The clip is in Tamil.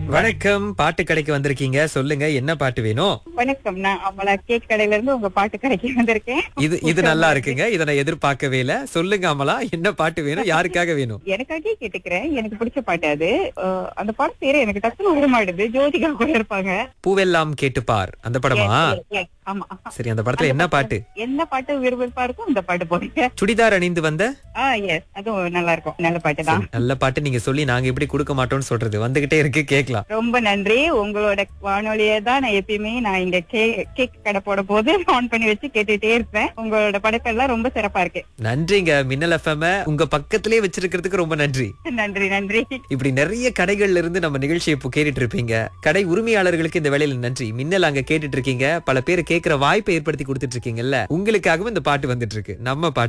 வணக்கம் பாட்டு கடைக்கு வந்திருக்கீங்க சொல்லுங்க என்ன பாட்டு வேணும் வணக்கம் நான் அமலா கேக் கடையில இருந்து உங்க பாட்டு கடைக்கு வந்திருக்கேன் இது இது நல்லா இருக்குங்க இதை நான் எதிர்பார்க்கவே இல்ல சொல்லுங்க அமலா என்ன பாட்டு வேணும் யாருக்காக வேணும் எனக்காகவே கேட்டுக்கிறேன் எனக்கு பிடிச்ச பாட்டு அது அஹ், அந்த பாட்டு பேரு எனக்கு டக்குனு உருமாடுது ஜோதிகா கூட இருப்பாங்க பூவெல்லாம் கேட்டுப்பார் அந்த படமா Yes, yes, yes. ஆமா சரி அந்த படத்துல என்ன பாட்டு என்ன பாட்டு விருப்பா இருக்கும் அந்த பாட்டு போடுங்க சுடிதார் அணிந்து வந்த ஆ எஸ் அதுவும் நல்லா இருக்கும் நல்ல பாட்டு தான் சரி, நல்ல பாட்டு நீங்க சொல்லி நாங்க எப்படி கொடுக்க மாட்டோம்னு சொல்றது வந்துகிட்டே இருக்கு கேக்கலாம் ரொம்ப நன்றி உங்களோட வானொலியை தான் நான் எப்பயுமே நான் இங்க கே- கேக் கடை போட போது ஆன் பண்ணி வச்சு கேட்டுட்டே இருப்பேன் உங்களோட படைப்பெல்லாம் ரொம்ப சிறப்பா இருக்கு நன்றிங்க மின்னல் எஃப்எம் உங்க பக்கத்திலே வச்சிருக்கிறதுக்கு ரொம்ப நன்றி நன்றி நன்றி இப்படி நிறைய கடைகள்ல இருந்து நம்ம நிகழ்ச்சியை இப்போ கேட்டுட்டு இருப்பீங்க கடை உரிமையாளர்களுக்கு இந்த வேலையில நன்றி மின்னல் அங்க கேட்டுட்டு இருக்கீங்க பல பேர் கேட்கிற வாய்ப்பை ஏற்படுத்தி கொடுத்துட்டு இருக்கீங்கல்ல உங்களுக்காகவும் இந்த பாட்டு வந்துட்டு இருக்கு நம்ம பாட்டு